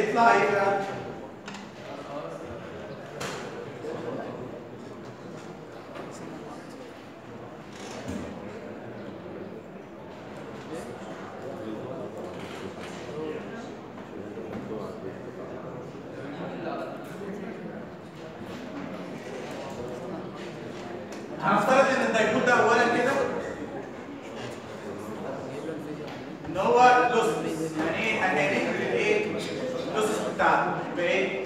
يطلع ايه بقى؟ هنفترض ان الدايبول ده اولا كده ان هو لوسلس يعني ايه هنقلب الايه اللوسلس بتاعته يبقى ايه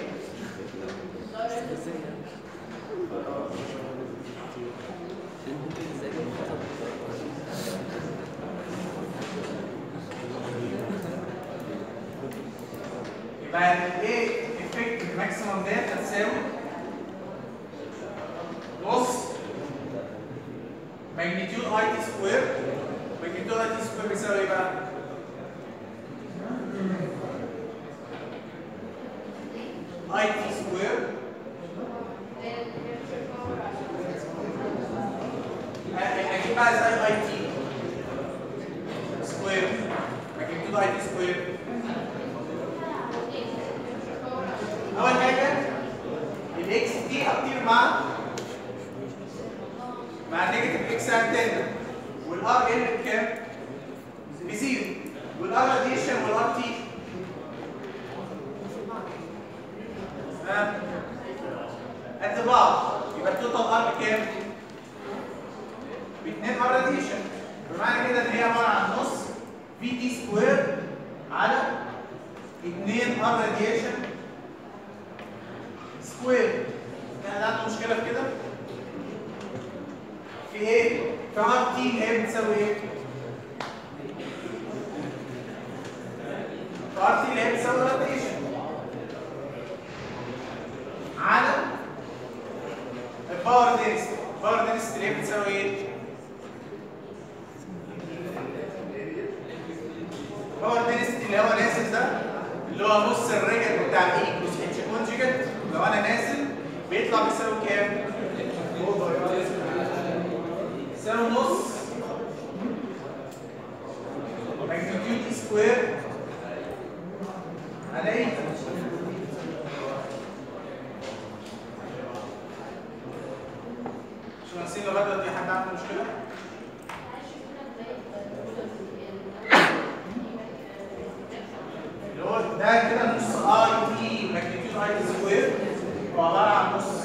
يبقى الايه افكت ماكسيمم ديت هتساوي نص ماجنتيود اي تي سكوير ماجنتيود اي تي سكوير بيساوي ايه بقى؟ اي تي سكوير اجيب بقى ازاي اي تي سكوير ماجنتيود اي تي سكوير اول حاجه الاكس دي هتطير مع مع نيجاتيف اكس انتنا والار ال بكام؟ بزيرو والار راديشن والار تي قد بعض يبقى التوتال ار بكام؟ ب 2 ار راديشن بمعنى كده ان هي عباره عن نص في تي سكوير على 2 ار راديشن سكوير كان عنده مشكله في كده؟ في ايه؟ في ار تي اللي هي بتساوي ايه؟ في ار تي اللي هي بتساوي راديشن على الباور دينستي الباور دينستي اللي هي بتساوي ايه؟ الباور دينستي اللي هو نازل ده اللي هو نص الرجل بتاع الاي بلس اتش كونجيجنت لو انا نازل بيطلع بيساوي كام؟ يساوي نص ماجنتيود اي سكوير على ايه؟ شو نسينا لغايه دلوقتي حد عنده مشكله؟ اللي هو ده كده نص اي تي ماجنتيود اي سكوير هو عباره عن نص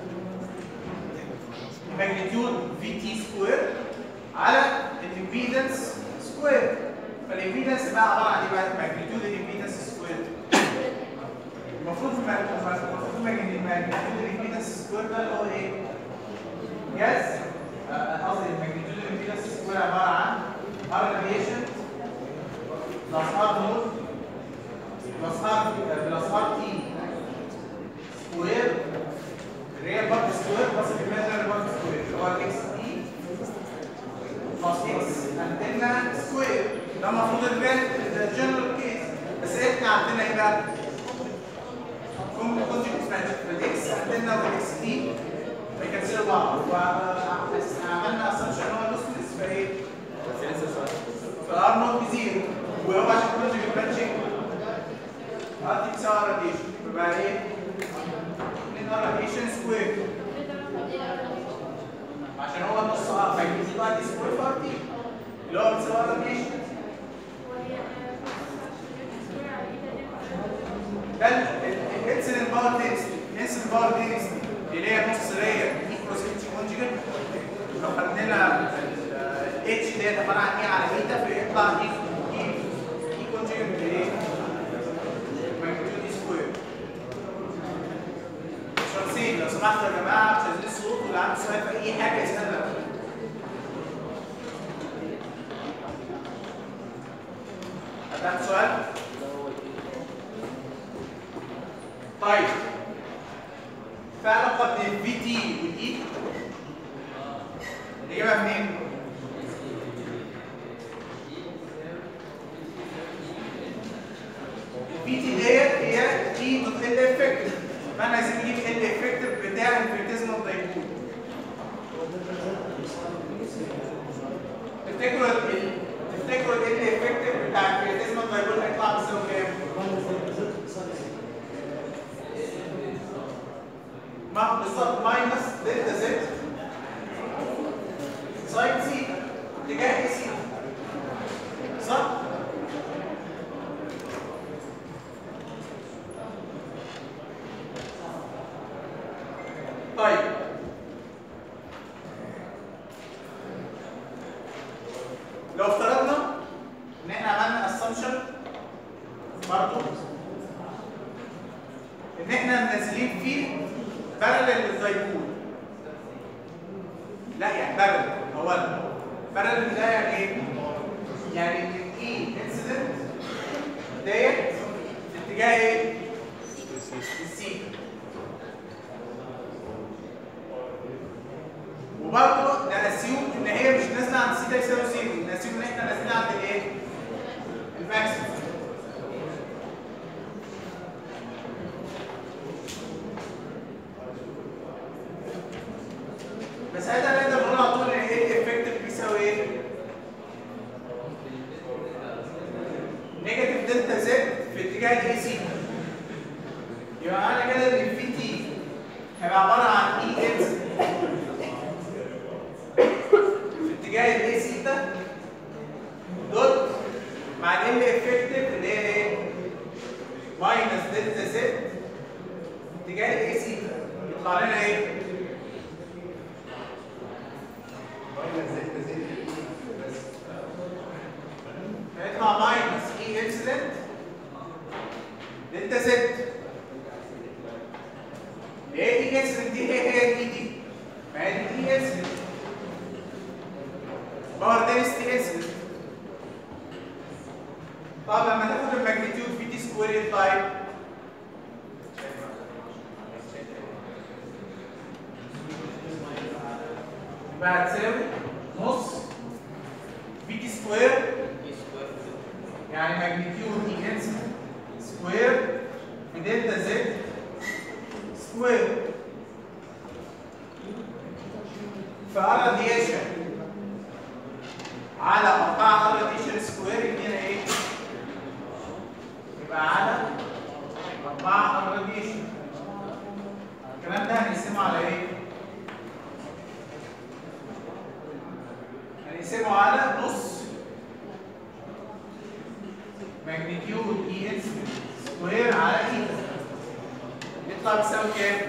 ماجنتيود في تي سكوير على الامبيدنس سكوير فالامبيدنس بقى عباره عن ايه بقى؟ ماجنتيود الامبيدنس سكوير المفروض المفروض ماجنتيود الامبيدنس سكوير ده اللي هو ايه؟ جاز قصدي الماجنتيود الامبيدنس سكوير عباره عن ار راديشن بلس ار نوت بلس ار بلس ار تي سكوير الريال بارت سكوير بلس الايماجينري بارت سكوير اللي هو الاكس تي بلس اكس عندنا سكوير ده المفروض الجنرال كيس بس احنا عندنا ايه بقى؟ كونجكت ماتش الاكس عندنا والاكس تي بيكنسلوا بعض وعملنا اسامبشن ان هو لوسلس فايه؟ فار نوت بزيرو وهو عشان كونجكت ماتشنج ار تي بتساوي راديشن يبقى ايه؟ 2 ار راديشن سكوير عشان هو النص ار فيجي بقى دي سكوير في ار تي اللي هو بتساوي راديشن ده الانسلين باور دينستي الانسلين باور دينستي اللي هي نص ريه ايكوز اتش كونجيجنت لو خدنا لها الاتش اللي هي عباره عن ايه على ايتا فيطلع اي اي اي كونجيجنت ايه؟ ماجنتيود سكوير شمسين لو سمحتوا يا جماعه مش عايزين الصوت واللي عنده سؤال في اي حاجه يسالنا هتاخد سؤال؟ طيب في علاقه بين الفي تي والاي نجيبها منين؟ الفي تي ديت هي تي دوت ال افكتيف فاحنا عايزين نجيب ال افكتيف بتاع الفيرتيزمال دايبول تفتكروا ال تفتكروا ال افكتيف بتاع الفيرتيزمال دايبول هيطلع بيساوي كام؟ ما بالظبط ماينس دلتا زد ساين سي اتجاه اي سي صح؟ طيب لو افترضنا ان احنا عملنا اسامبشن برضه ان احنا منزلين فيه بارلل للدايبول لا يعني بارلل اولا بارلل ده يعني ايه؟ يعني ان الاي انسيدنت ديت في اتجاه ايه؟ السي وبرضه نأسيوم ان هي مش نازله عند سيتا يساوي زيرو نأسيوم ان احنا نازلين عند الايه؟ الماكسيموم فساعتها نقدر نقول على طول ان ايه الافكتيف بيساوي ايه؟ نيجاتيف دلتا زد في اتجاه الاي سي يبقى معنى كده ان الفي تي هيبقى عباره عن اي اكس في اتجاه الاي سيتا دوت مع ال افكتيف اللي هي ايه؟ ماينس دلتا زد في اتجاه الاي سيتا يطلع لنا ايه؟ هيطلع ماينس اي اكسلنت دلتا زد ايه اي اكسلنت دي هي هي الاي دي ما هي دي اي اكسلنت باور دنسيتي اكسلنت طب لما ناخد الماجنتيود في تي سكوير يطلع ايه؟ يبقى هتساوي نص في تي سكوير يعني ماجنتيود اي انس سكوير في دلتا زد سكوير فار راديشن على 4 ار راديشن سكوير يدينا ايه؟ يبقى على 4 ار راديشن الكلام ده هنقسمه على ايه؟ هنقسمه على نص ماجنتيود اي انس سكوير على اي يطلع بيساوي كام؟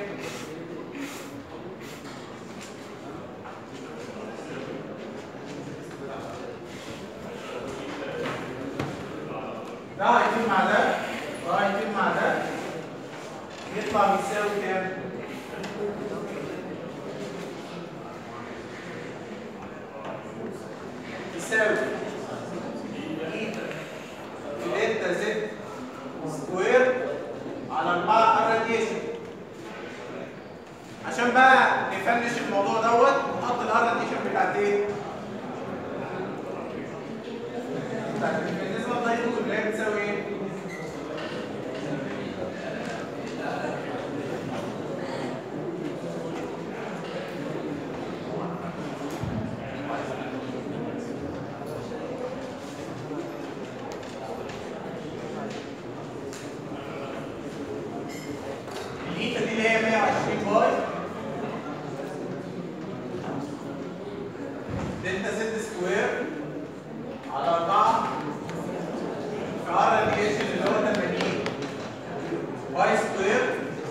ده هيطير مع ده ده هيطير مع ده يطلع بيساوي كام؟ يساوي ايتا في دلتا زد سكوير على 4 الراديشن عشان بقى نفنش الموضوع دوت نحط الار راديشن بتاعت ايه؟ بتاعت الميكانيزم الدايناميك اللي هي بتساوي ايه؟ الايتا دي اللي هي 120 باي دلتا زد سكوير على 4 في ار راديشن اللي هو 80 باي سكوير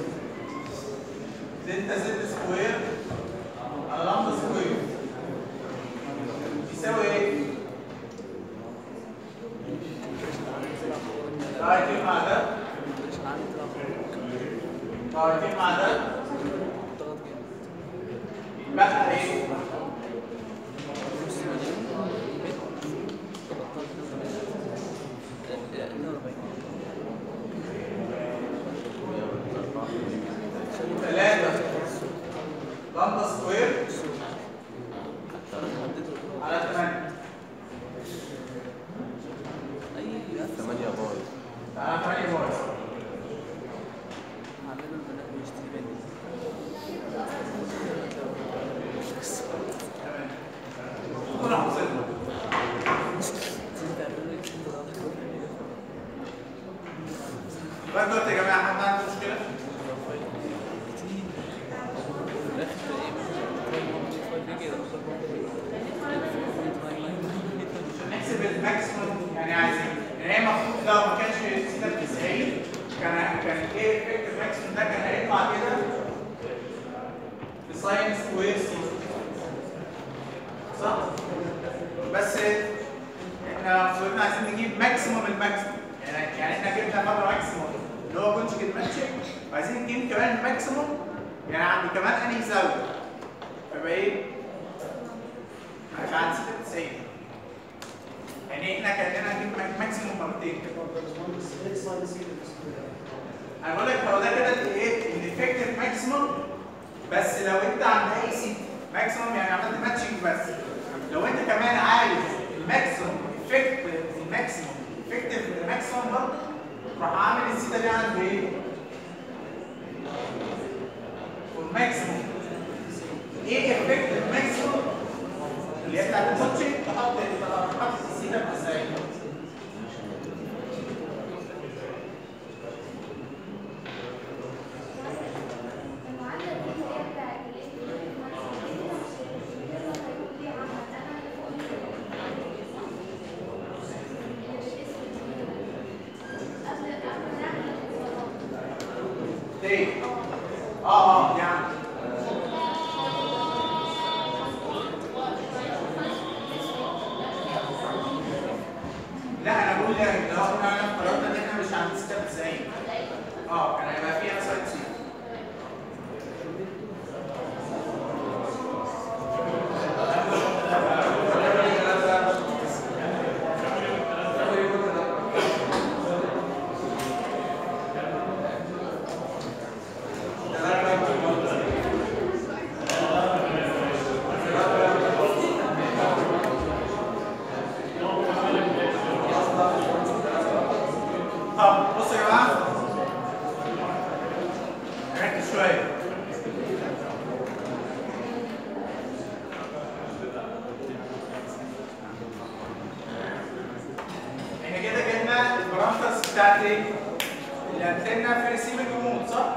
دلتا زد سكوير على لامدا سكوير يساوي ايه؟ ده هيطير مع ده ده هيطير مع ده بقى ايه؟ ثلاثة لامدا سكوير على 8 ثمانية باي على 8 باي تمام كنا حافظينها لغايه دلوقتي يا جماعه حد عنده مشكله؟ الماكسيموم يعني عايزين يعني هي المفروض لو ما كانش سيتا ب 90 كان كان ايه افكت الماكسيموم ده كان هيطلع كده بساين سكوير سي صح؟ بس احنا فضلنا عايزين نجيب ماكسيموم الماكسيموم يعني يعني احنا جبنا مره ماكسيموم اللي هو كونجكت ماتشنج وعايزين نجيب كمان الماكسيموم يعني عند كمان انهي زاويه فيبقى ايه؟ عشان عند 96 يعني احنا كان لنا نجيب ماك- ماكسيموم مرتين انا بقول لك هو ده كده الايه؟ الافكتيف ماكسيموم بس لو انت عند اي سي ماكسيموم يعني عملت ماتشنج بس لو انت كمان عايز الماكسيموم افكت الماكسيموم افكتيف الماكسيموم برضه راح عامل السيتا دي عند ايه؟ والماكسيموم ايه افكت الماكسيموم اللي هي بتاعت الماتشنج تحط تحط السيتا ب 90 ايه؟ اه اه يعني لا انا بقول يعني لو احنا افترضنا ان احنا مش عند 96 اه كان هيبقى فيها سايد سي طب بصوا يا جماعه ركز شويه احنا كده جبنا البارامترز بتاعت ايه؟ الانتنه في ريسيفنج مود صح؟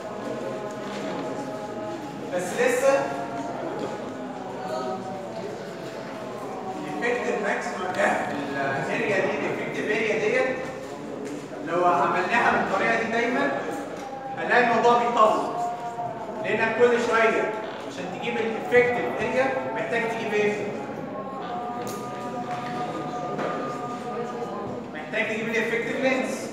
بس لسه الافكتيف ماكسيمم ده الاريا دي الافكتيف اريا ديت لو عملناها بالطريقه دي دايما هنلاقي الموضوع بيطول لانك كل شويه عشان تجيب الافكتيف اريا محتاج تجيب ايه؟ محتاج تجيب الافكتيف لينس